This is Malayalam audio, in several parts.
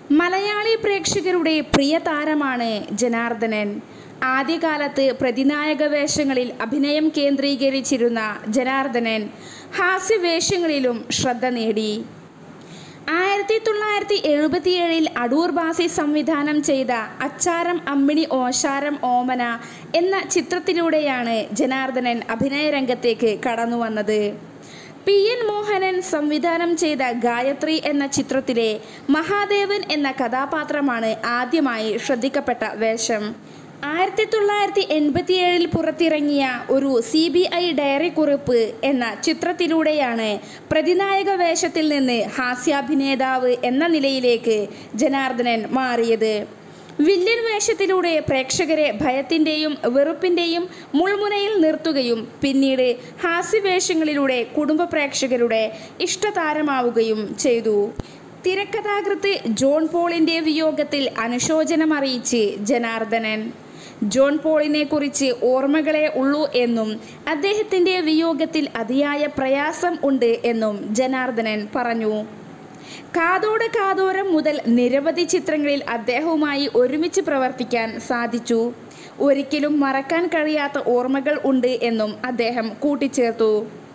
മലയാളി പ്രേക്ഷകരുടെ പ്രിയ താരമാണ് ജനാർദ്ദനൻ ആദ്യകാലത്ത് പ്രതിനായക വേഷങ്ങളിൽ അഭിനയം കേന്ദ്രീകരിച്ചിരുന്ന ജനാർദ്ദനൻ ഹാസ്യവേഷങ്ങളിലും ശ്രദ്ധ നേടി ആയിരത്തി തൊള്ളായിരത്തി എഴുപത്തിയേഴിൽ അടൂർ ബാസി സംവിധാനം ചെയ്ത അച്ചാരം അമ്മിണി ഓശാരം ഓമന എന്ന ചിത്രത്തിലൂടെയാണ് ജനാർദ്ദനൻ അഭിനയ രംഗത്തേക്ക് കടന്നു വന്നത് പി എൻ മോഹനൻ സംവിധാനം ചെയ്ത ഗായത്രി എന്ന ചിത്രത്തിലെ മഹാദേവൻ എന്ന കഥാപാത്രമാണ് ആദ്യമായി ശ്രദ്ധിക്കപ്പെട്ട വേഷം ആയിരത്തി തൊള്ളായിരത്തി എൺപത്തിയേഴിൽ പുറത്തിറങ്ങിയ ഒരു സി ബി ഐ ഡയറി കുറിപ്പ് എന്ന ചിത്രത്തിലൂടെയാണ് പ്രതിനായക വേഷത്തിൽ നിന്ന് ഹാസ്യാഭിനേതാവ് എന്ന നിലയിലേക്ക് ജനാർദ്ദനൻ മാറിയത് വില്ലൻ വേഷത്തിലൂടെ പ്രേക്ഷകരെ ഭയത്തിൻ്റെയും വെറുപ്പിൻ്റെയും മുൾമുനയിൽ നിർത്തുകയും പിന്നീട് ഹാസ്യവേഷങ്ങളിലൂടെ കുടുംബ പ്രേക്ഷകരുടെ ഇഷ്ടതാരമാവുകയും ചെയ്തു തിരക്കഥാകൃത്ത് ജോൺ പോളിൻ്റെ വിയോഗത്തിൽ അനുശോചനമറിയിച്ച് ജനാർദ്ദനൻ ജോൺ പോളിനെ കുറിച്ച് ഓർമ്മകളെ ഉള്ളൂ എന്നും അദ്ദേഹത്തിൻ്റെ വിയോഗത്തിൽ അതിയായ പ്രയാസം ഉണ്ട് എന്നും ജനാർദ്ദനൻ പറഞ്ഞു കാതോട് കാതോരം മുതൽ നിരവധി ചിത്രങ്ങളിൽ അദ്ദേഹവുമായി ഒരുമിച്ച് പ്രവർത്തിക്കാൻ സാധിച്ചു ഒരിക്കലും മറക്കാൻ കഴിയാത്ത ഓർമ്മകൾ ഉണ്ട് എന്നും അദ്ദേഹം കൂട്ടിച്ചേർത്തു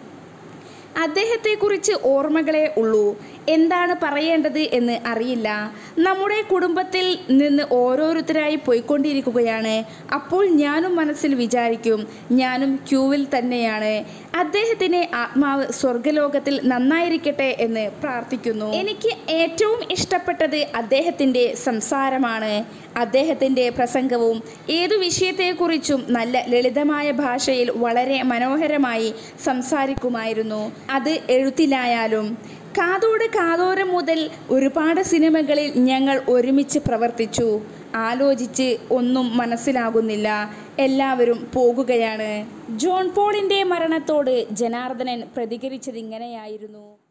അദ്ദേഹത്തെക്കുറിച്ച് ഓർമ്മകളെ ഉള്ളൂ എന്താണ് പറയേണ്ടത് എന്ന് അറിയില്ല നമ്മുടെ കുടുംബത്തിൽ നിന്ന് ഓരോരുത്തരായി പോയിക്കൊണ്ടിരിക്കുകയാണ് അപ്പോൾ ഞാനും മനസ്സിൽ വിചാരിക്കും ഞാനും ക്യൂവിൽ തന്നെയാണ് അദ്ദേഹത്തിൻ്റെ ആത്മാവ് സ്വർഗലോകത്തിൽ നന്നായിരിക്കട്ടെ എന്ന് പ്രാർത്ഥിക്കുന്നു എനിക്ക് ഏറ്റവും ഇഷ്ടപ്പെട്ടത് അദ്ദേഹത്തിൻ്റെ സംസാരമാണ് അദ്ദേഹത്തിൻ്റെ പ്രസംഗവും ഏതു വിഷയത്തെക്കുറിച്ചും നല്ല ലളിതമായ ഭാഷയിൽ വളരെ മനോഹരമായി സംസാരിക്കുമായിരുന്നു അത് എഴുത്തിലായാലും കാതോട് കാതോരം മുതൽ ഒരുപാട് സിനിമകളിൽ ഞങ്ങൾ ഒരുമിച്ച് പ്രവർത്തിച്ചു ആലോചിച്ച് ഒന്നും മനസ്സിലാകുന്നില്ല എല്ലാവരും പോകുകയാണ് ജോൺ പോളിൻ്റെ മരണത്തോട് ജനാർദ്ദനൻ പ്രതികരിച്ചതിങ്ങനെയായിരുന്നു